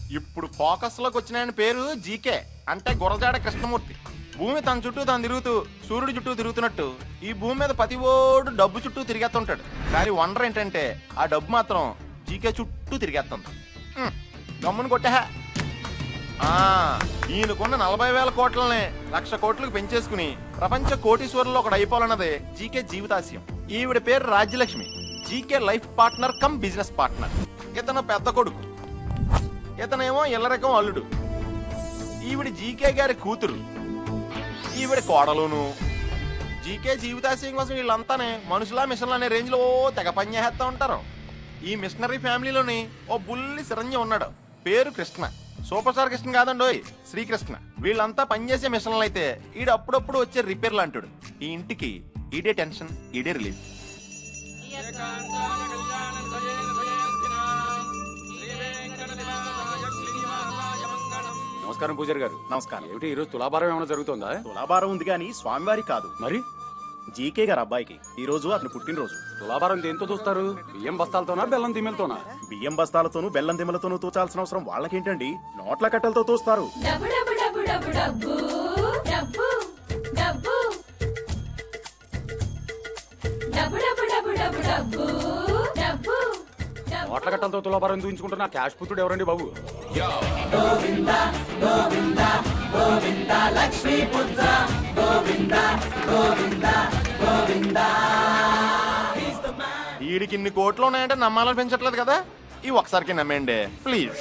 ఇప్పుడు ఫోకస్ లోకి వచ్చిన ఆయన పేరు జీకే అంటే గురజాడ కృష్ణమూర్తి భూమి తన చుట్టూ తాను తిరుగుతూ సూర్యుడి చుట్టూ తిరుగుతున్నట్టు ఈ భూమి మీద ప్రతి ఓడు డబ్బు చుట్టూ తిరిగేస్తుంటాడు కానీ వండర్ ఏంటంటే ఆ డబ్బు మాత్రం జీకే చుట్టూ తిరిగేస్తుంది హ్మ్, గమ్మున కొట్టా ఆ ఈయనకున్న నలభై వేల కోట్లని లక్ష కోట్లకు పెంచేసుకుని ప్రపంచ కోటీశ్వరుల్లో ఒకడు అయిపోవాలన్నదే జీకే జీవితాశయం ఈవిడ పేరు Rajyalakshmi GK life partner cum business partner ఇతను పెద్ద కొడుకు ఇతనేమో ఇల్లరకం అల్లుడు ఈవిడ జీకే గారి కూతురు ఈవిడ కోడలును జీకే జీవితాశయం కోసం వీళ్ళంతానే మనుషులా మిషన్లు అనే రేంజ్ లో తెగ పనిచేస్తా ఉంటారు ఈ మిషనరీ ఫ్యామిలీలోని ఓ బుల్లి సిరంజి ఉన్నాడు పేరు కృష్ణ సూపర్ స్టార్ కృష్ణ కాదండోయ్ శ్రీకృష్ణ వీళ్ళంతా పనిచేసే మిషన్లు అయితే ఈడు అప్పుడప్పుడు వచ్చే రిపేర్లు అంటాడు ఈ ఇంటికి ఈడే టెన్షన్ ఈడే రిలీఫ్ నమస్కారం పూజారి గారు నమస్కారం ఏమిటి ఈరోజు తులాభారం ఏమైనా జరుగుతుందా తులాభారం ఉంది కానీ స్వామివారి కాదు మరి జీకే గారి అబ్బాయికి ఈ రోజు అతని పుట్టినరోజు తులాభారం దేంతో చూస్తారు బియ్యం బస్తాలతోనా బెల్లం దిమ్మెలతోనా బియ్యం బస్తాలతోనూ బెల్లం దిమ్మలతోనూ తూచాల్సిన అవసరం వాళ్ళకేంటండి నోట్ల కట్టలతో తోస్తారు డబ్బు డబ్బు డబ్బు డబ్బు డబ్బు డబ్బు డబ్బు డబ్బు డబ్బు డబ్బు డబ్బు డబ్బు డబ్బు ఓట్ల గట్టలతో తులాభారం దూయించుకుంటున్న క్యాష్ పుత్రుడు ఎవరండి బాబు వీడికి ఇన్ని కోట్లు ఉన్నాయంటే నమ్మాలని పెంచట్లేదు కదా ఈ ఒకసారికి నమ్మేయండి ప్లీజ్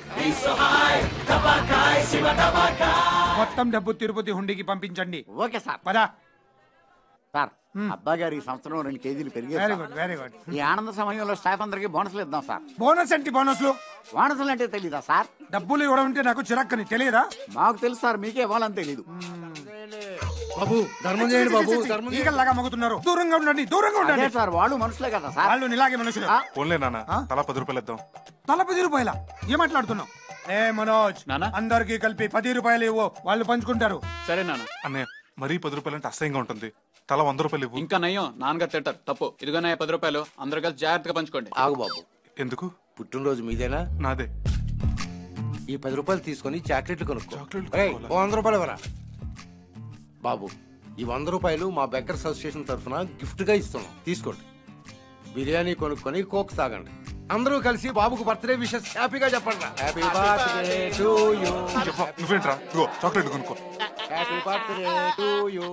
మొత్తం డబ్బు తిరుపతి హుండీకి పంపించండి ఓకే సార్ పదా సార్ అబ్బాయి గారు ఈ సంవత్సరం రెండు కేజీలు వెరీ పెరిగారు గుడ్ వెరీ గుడ్ ఈ ఆనంద సమయంలో స్టాఫ్ అందరికి బోనస్లు ఇద్దాం సార్ బోనస్ ఏంటి బోనస్లు బోనస్లు అంటే తెలీదా సార్ డబ్బులు ఇవ్వడం అంటే నాకు చిరక్కని తెలియదా మాకు తెలుసు సార్ మీకే ఇవ్వాలని తెలీదు బాబు ధర్మం చేయండి బాబు ధర్మం చేయండి. ఈగల్లాగా మగుతున్నారు దూరంగా ఉండండి దూరంగా అదే ఉండండి సార్ వాళ్ళు మనుషులే కదా సార్ వాళ్ళు ఇలాగే మనుషులు ఆ? ఫోన్లే నాన్న ఆ? తలా పది రూపాయలు ఇద్దాం తల పది రూపాయల ఏం మాట్లాడుతున్నావు ఏ మనోజ్ నానా? అందరికి కలిపి పది రూపాయలు ఇవ్వు వాళ్ళు పంచుకుంటారు సరే నాన్న అన్నయ్య మరీ పది రూపాయలు అంటే అసహ్యంగా ఉంటుంది తల వంద రూపాయలు ఇవ్వు ఇంకా నయ్యం నాన్నగారు తింటారు తప్పు ఇదిగోనయ్య పది రూపాయలు అందరు కలిసి జాగ్రత్తగా పంచుకోండి ఆగు బాబు ఎందుకు పుట్టినరోజు మీదేనా నాదే ఈ పది రూపాయలు తీసుకొని చాక్లెట్లు కొనుక్కో చాక్లెట్లు ఏయ్, కొనుక్కోవాలా? ఓ వంద రూపాయలు ఇవ్వరా బాబు ఈ వంద రూపాయలు మా బెక్కర్స్ అసోసియేషన్ తరఫున గిఫ్ట్ గా ఇస్తున్నాం తీసుకోండి బిర్యానీ కొనుక్కొని కోక్ తాగండి అందరూ కలిసి బాబుకు బర్త్డే విషెస్ హ్యాపీగా చెప్పండి హ్యాపీ బర్త్డే టు యూ చెప్పా, నువ్వేంట్రా ఇగో చాక్లెట్ కొనుక్కో హ్యాపీ బర్త్డే టు యూ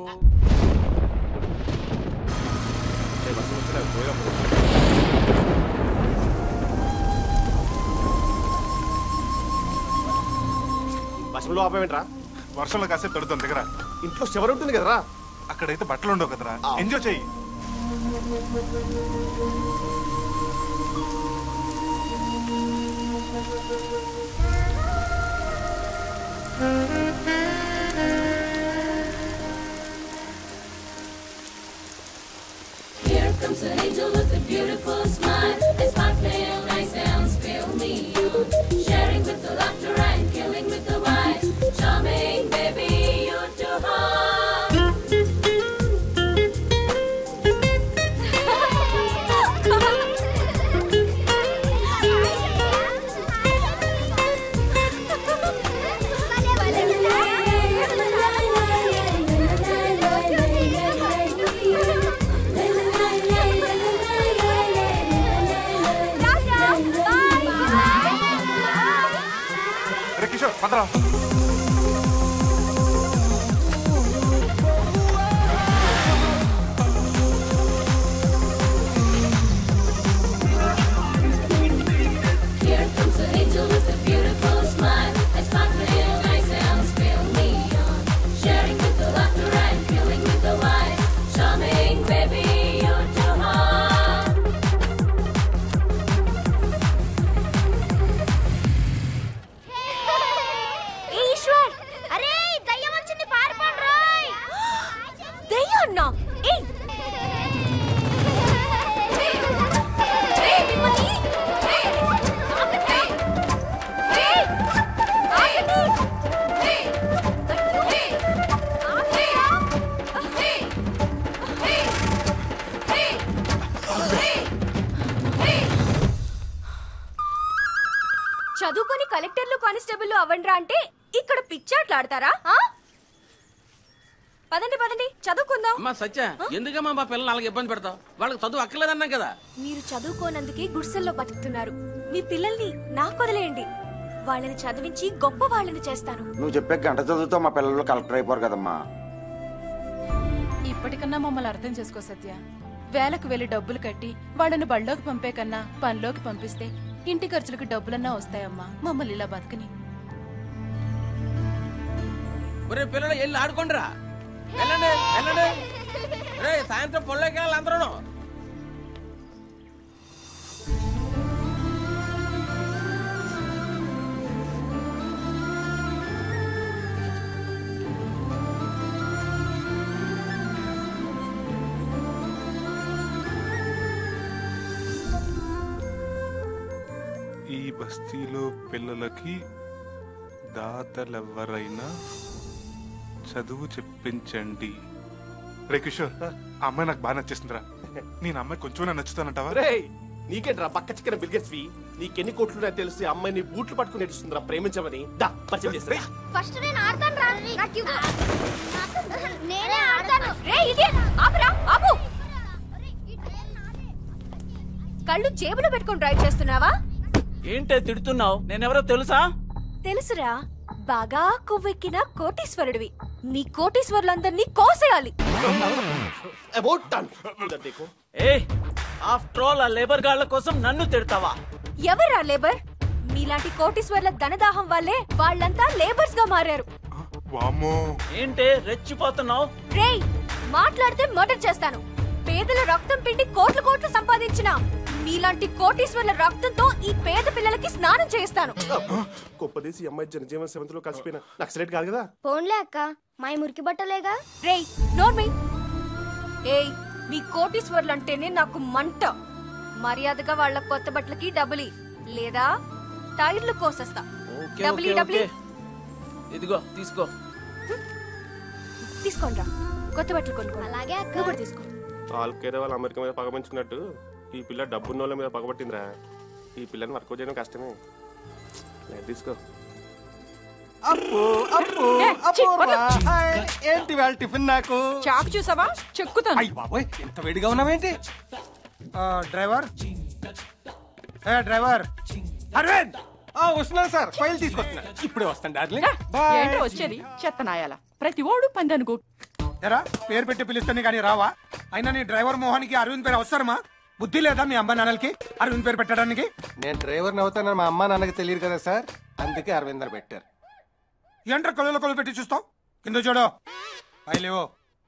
వర్షంలో ఆపేంట్రా వర్షంలో కాసేపు తడుతాం దగ్గర ఇంట్లో శివరు ఉంటుంది కదరా అక్కడైతే బట్టలు ఉండవు కదరా ఎంజాయ్ చెయ్యి Here comes an angel with a beautiful smile. A sparkling nice and spill me on. Sharing with the laughter and killing with the wine. Charming baby, you're too hot. రే కిషోర్ పదరా Here comes an angel with a beautiful smile. A sparkling nice and spill me on. Sharing with the laughter and killing with the wine. Charming baby, you're too hot. ఈ చదువుకొని కలెక్టర్లు constable అవ్వండ్రా అంటే ఇక్కడ పిచ్చాట్లాడతారా ఆ? పదండి పదండి చదువుకుందాం అమ్మా సత్య ఎందుకమ్మా మా పిల్లలు అలాగ ఇబ్బంది పెడతావు వాళ్ళకి చదువు అక్కర్లేదన్నాం కదా మీరు చదువుకోనందుకే గుడిసెల్లో బతుకుతున్నారు మీ పిల్లల్ని నాకు వదిలేయండి వాళ్ళని చదివించి గొప్ప వాళ్ళని చేస్తాను నువ్వు చెప్పే గంట చదువుతో మా పిల్లలు కలెక్టర్ అయిపోరు కదమ్మా ఇప్పటికన్నా మమ్మల్ని అర్థం చేసుకో సత్య వేలకు వెళ్లి డబ్బులు కట్టి వాళ్ళని బళ్ళోకి పంపే కన్నా పనిలోకి పంపిస్తే ఇంటి ఖర్చులకు డబ్బులన్నా వస్తాయమ్మా మమ్మల్ని ఇలా బతకని ఒరే పిల్లలు వెళ్ళి ఆడుకోండిరా వెళ్ళండి వెళ్ళండి రే సాయంత్రం పొల్లోకి వెళ్ళాలి అందరూ ఈ బస్తీలో పిల్లలకి దాతలెవరైనా చదువు చెప్పించండి రే కిషోర్ ఆ అమ్మాయి నాకు బాగా నచ్చేసిందిరా నేను అమ్మాయి కొంచెం నచ్చుతానంటావా రే నీకేంట్రా పక్క చిక్కన బిల్గెట్స్వి నీకెన్ని కోట్లు తెలిసి అమ్మాయిని బూట్లు పట్టుకుని నడుస్తుందిరా ప్రేమించమని దా పరిచయం చేస్తా ఫస్ట్ నేను ఆడతాను రా నాకు ఇవ్వు. నేనే ఆడతాను రే ఇడియట్ ఆపురా ఆపు కళ్ళు జేబులో పెట్టుకొని డ్రైవ్ చేస్తున్నావా ఏంటే తిడుతున్నావు నేనెవరో తెలుసా తెలుసురా బాగా కొవ్వెక్కిన కోటీశ్వరుడివి నీ కోటీశ్వరులందరినీ కోసేయాలి అబౌట్ టన్ देखो ఏ ఆఫ్టర్ ఆల్ ఆ లేబర్ గాళ్ళ కోసం నన్ను తిడతావా ఎవరా లేబర్ మీలాంటి కోటీశ్వర్ల ధనదాహం వల్లే వాళ్ళంతా లేబర్స్ గా మారారు వామ్మో ఏంటే రెచ్చిపోతున్నావు రేయ్ మాట్లాడితే మర్డర్ చేస్తాను పేదల రక్తం పిండి కోట్లు కోట్లు సంపాదించిన మీలాంటి కోటీశ్వర్ల రక్తంతో ఈ పేద పిల్లలకి స్నానం చేయిస్తాను గొప్పదేసి ఈ అమ్మాయి జనజీవన సెవెంత్ లో కలిసిపోయిన నక్సలైట్ కాదు కదా ఫోన్లే అక్క మాయ మురికి బట్టలేగా రేయ్ నోర్మి ఏయ్ మీ కోటీశ్వర్లంటేనే నాకు మంట మర్యాదగా వాళ్ళ కొత్త బట్టలకి డబ్బులి లేదా టైర్లు కోసేస్తా ఓకే డబ్బులి ఓకే డబ్బులి ఓకే ఇదిగో తీసుకో తీసుకోండిరా కొత్త బట్టలు కొనుక్కో అలాగే అక్క కూడా తీసుకో వాళ్ళకేదో వాళ్ళ అమెరికా మీద పగమంచుకున్నట్టు ఈ పిల్ల డబ్బున్న వాళ్ళ మీద పగబట్టిందిరా ఈ పిల్లని వర్కౌట్ చేయడం కష్టమే లేదు తీసుకో అప్పు అప్పు అపూర్వ హాయ్. ఏంటి వాళ్ళ టిఫిన్ నాకు చాకు చూసావా చెక్కుతాను అయ్య బాబోయ్ ఎంత వేడిగా ఉన్నావేంటి డ్రైవర్ ఏ డ్రైవర్ అరవింద్ ఆ, వస్తున్నాను సార్ ఫైల్ తీసుకొస్తున్నాను ఇప్పుడే వస్తాను డార్లింగ్ ఏంటో వచ్చేది చెత్త నాయాల ప్రతి ఓడు పంది అనుకో ఎరా పేరు పెట్టి పిలుస్తాను కానీ రావా అయినా నీ డ్రైవర్ మోహన్కి అరవింద్ పేరు అవసరమా బుద్ధి లేదా మీ అమ్మ నాన్నలకి అరవింద్ పేరు పెట్టడానికి నేను డ్రైవర్ని అవుతానని మా అమ్మ నాన్నకి తెలియదు కదా సార్ అందుకే అరవిందర్ పెట్టారు ఏంట్రా కళ్ళు కళ్ళు పెట్టి చూస్తావు కింద చూడు లేవో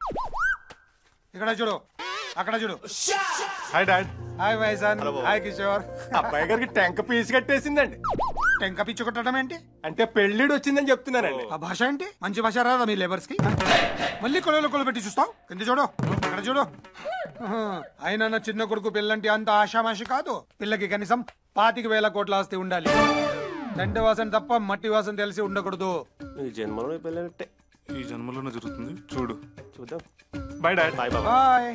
ఇక్కడ చూడు అక్కడ చూడు హాయ్ డాడ్ హాయ్ వైజాన్ హాయ్ కిషోర్ అబ్బాయి గారికి టెంక పీసు కట్టేసిందండి టెంక పిచ్చి కొట్టడం ఏంటి అంటే పెళ్ళిడు వచ్చిందని చెప్తున్నానండి ఆ భాష ఏంటి మంచి భాష రాదా మీ లేబర్స్ కి మళ్ళీ కొలలో కొలు పెట్టి చూస్తావు కింద చూడు అక్కడ చూడు ఆహా. అయినా నా చిన్న కొడుకు పిల్లంటి అంత ఆషామాషి కాదు పిల్లకి కనీసం పాతిక వేల కోట్ల ఆస్తి ఉండాలి దండ వాసన తప్ప మట్టి వాసన తెలిసి ఉండకూడదు ఈ జన్మలో ఈ పిల్లలంటే ఈ జన్మలోనే జరుగుతుంది చూడు చూద్దాం బాయ్ డాడ్ బాయ్ బాబా బాయ్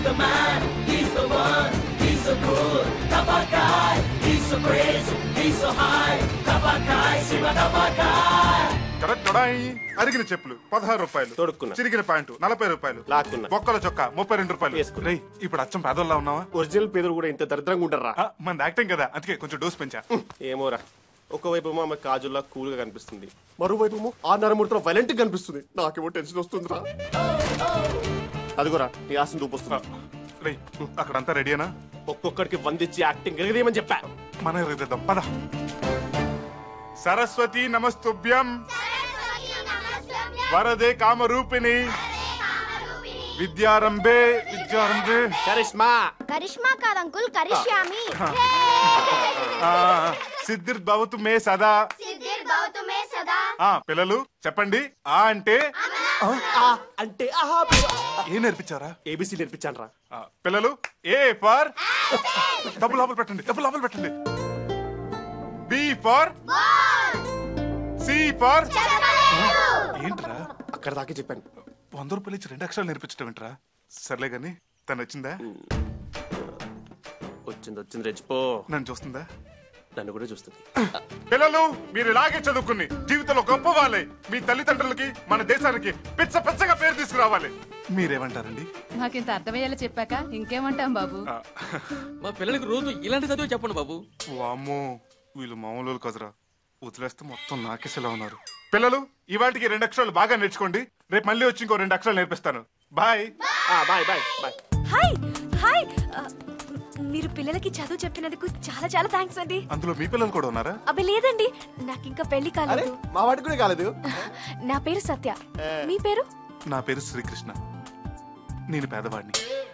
కరెక్ట్ తొడాయి. అరిగిన చెప్పులు పదహారు రూపాయలు తొడుక్కున్నా. చిరిగిన ప్యాంటు నలభై రూపాయలు లాక్కున్నా. బొక్కల చొక్కా ముప్పై రెండు రూపాయలు వేసుకున్నా. రేయ్ ఇప్పుడు అచ్చం పేదోళ్ళ ఉన్నావా ఒరిజినల్ పేదలు కూడా ఇంత దరిద్రంగా ఉంటారా ఆ, మన యాక్టింగ్ కదా అందుకే కొంచెం డోస్ పెంచా ఏమోరా ఒకవైపు ఆమె కాజుల్లా కూల్ గా కనిపిస్తుంది మరోవైపు ఆ నరమూర్తిలో వైలెంట్ కనిపిస్తుంది నాకేమో టెన్షన్ వస్తుందిరా అదిగోరా నీ ఆశను చూపిస్తున్నా రేయ్ అక్కడంతా రెడీనా ఒక్కొక్కడికి వందిచ్చి యాక్టింగ్ ఎగదేయమని చెప్పా మన ఎరుగుదాం పద సరస్వతి నమస్తుభ్యం వరదే కామరూపిణి విద్యారంభే విద్యారంభే కరిష్మా కరిష్మా కాదు అంకుల్ కరిష్యామి ఆ, సిద్ధిర్ భవతు మే సదా సదా ఆ పిల్లలు చెప్పండి ఆ అంటే ఆ అంటే ఆహా ఏ నేర్పించారా ఏబిసి నేర్పించాను రా ఆ, పిల్లలు ఏ ఫర్ డబ్బు లోపల పెట్టండి డబ్బు లోపల పెట్టండి బి ఫర్ సి ఫర్ ఏంట్రా అక్కడ దాకా చెప్పాను వంద రూపాయలు ఇచ్చి రెండు అక్షరాలు నేర్పించడం ఏంట్రా సర్లే గాని తను వచ్చిందా వచ్చింది వచ్చింది రెచ్చిపో నన్ను చూస్తుందా నన్ను కూడా చూస్తుంది పిల్లలు మీరు ఇలాగే చదువుకుని జీవితంలో గొప్ప వాళ్ళే మీ తల్లిదండ్రులకి మన దేశానికి పిచ్చ పిచ్చగా పేరు తీసుకురావాలి మీరేమంటారండి మాకింత అర్థమయ్యేలా చెప్పాక ఇంకేమంటాం బాబు మా పిల్లలకి రోజు ఇలాంటి చదువు చెప్పండి బాబు వామ్మో వీళ్ళు మామూలు కదరా వదిలేస్తే మొత్తం నాకేసేలా ఉన్నారు పిల్లలు ఇవాటికి రెండు అక్షరాలు బాగా నేర్చుకోండి రేపు మళ్ళీ వచ్చి ఇంకో రెండు అక్షరాలు నేర్పిస్తాను bye bye bye bye hi hi ఆ, మీరు పిల్లలకి చదువు చెప్పినందుకు చాలా చాలా థ్యాంక్స్ అండి అందులో మీ పిల్లలు కూడా ఉన్నారా అబ్బే లేదండి నాకు ఇంకా పెళ్లి కాలేదు మా వాడికి కూడా కాలేదు నా పేరు సత్య మీ పేరు నా పేరు శ్రీకృష్ణ నేను పేదవాడిని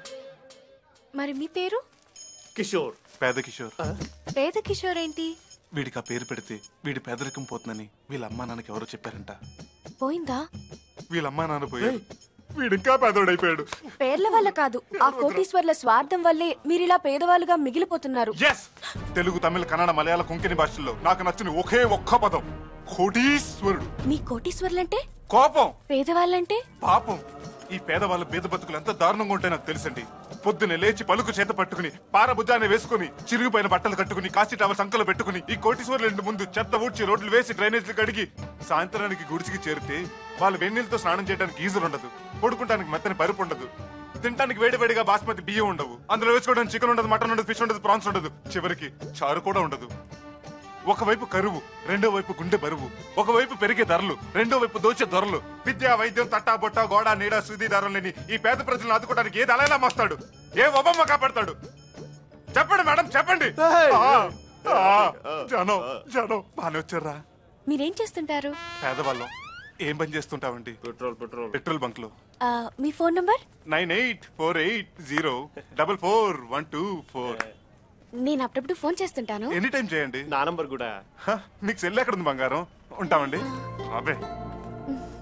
మరి మీ పేరు కిషోర్ పేద కిషోర్ పేద కిషోర్ ఏంటి వీడికి ఆ పేరు పెడితే వీడి పేదరికం పోతుందని వీళ్ళ అమ్మా నాన్నకి ఎవరో చెప్పారంట పోయిందా వీళ్ళ అమ్మా నాన్న పోయారు వీడు ఇంకా పేదోడైపోయాడు పేర్ల వల్ల కాదు ఆ కోటీశ్వర్ల స్వార్థం వల్లే మీరిలా పేదవాళ్ళుగా మిగిలిపోతున్నారు ఎస్ తెలుగు తమిళ కన్నడ మలయాళ కొంకణి భాషల్లో నాకు నచ్చిన ఒకే ఒక్క పదం కోటీశ్వరుడు మీ కోటీశ్వర్లంటే కోపం పేదవాళ్ళంటే పాపం ఈ పేదవాళ్ళ బీద బతుకులు ఎంత దారుణంగా ఉంటాయో నాకు తెలుసండి పొద్దున్నే లేచి పలుకు చేత పట్టుకుని పారబుజ్జాన్ని వేసుకుని చిరిగిపోయిన బట్టలు కట్టుకుని కాసి టవల్ సంకలు పెట్టుకుని ఈ కోటీశ్వర్ల ఇంటి ముందు చెత్త ఊడ్చి రోడ్లు వేసి డ్రైనేజీలు కడిగి సాయంత్రానికి గుడిసికి చేరితే వాళ్ళు వెన్నీళ్ళతో స్నానం చేయడానికి గీజర్ ఉండదు పడుకుంటానికి మెత్తని పరుపు ఉండదు తినడానికి వేడివేడిగా బాస్మతి బియ్యం ఉండవు అందులో వేసుకోవడానికి చికెన్ ఉండదు మటన్ ఉండదు ఫిష్ ఉండదు ప్రాన్స్ ఉండదు చివరికి చారు కూడా ఉండదు ఒకవైపు కరువు రెండో వైపు గుండె బరువు ఒకవైపు పెరిగే ధరలు రెండో వైపు దోచే ధరలు విద్య వైద్యం తట్టా బొట్ట గోడ నీడ సుది ధరలని ఈ పేద ప్రజలను ఆదుకోవడానికి ఏది అలా మోస్తాడు ఏ ఒబమ్మ కాపాడతాడు చెప్పండి మేడం చెప్పండి ఆ, ఆ, జనం జనం బానే వచ్చారా మీరేం చేస్తుంటారు పేదవాళ్ళం ఏం పని చేస్తుంటావండి పెట్రోల్ పెట్రోల్ పెట్రోల్ బంక్ లో ఆ, మీ phone number nine eight four eight zero double four one two four నేను అప్పుడప్పుడు ఫోన్ చేస్తుంటాను ఎనీ టైం చేయండి నా నంబర్ కూడా హ, మీకు సెల్ ఎక్కడ ఉంది బంగారం ఉంటామండి అబ్బే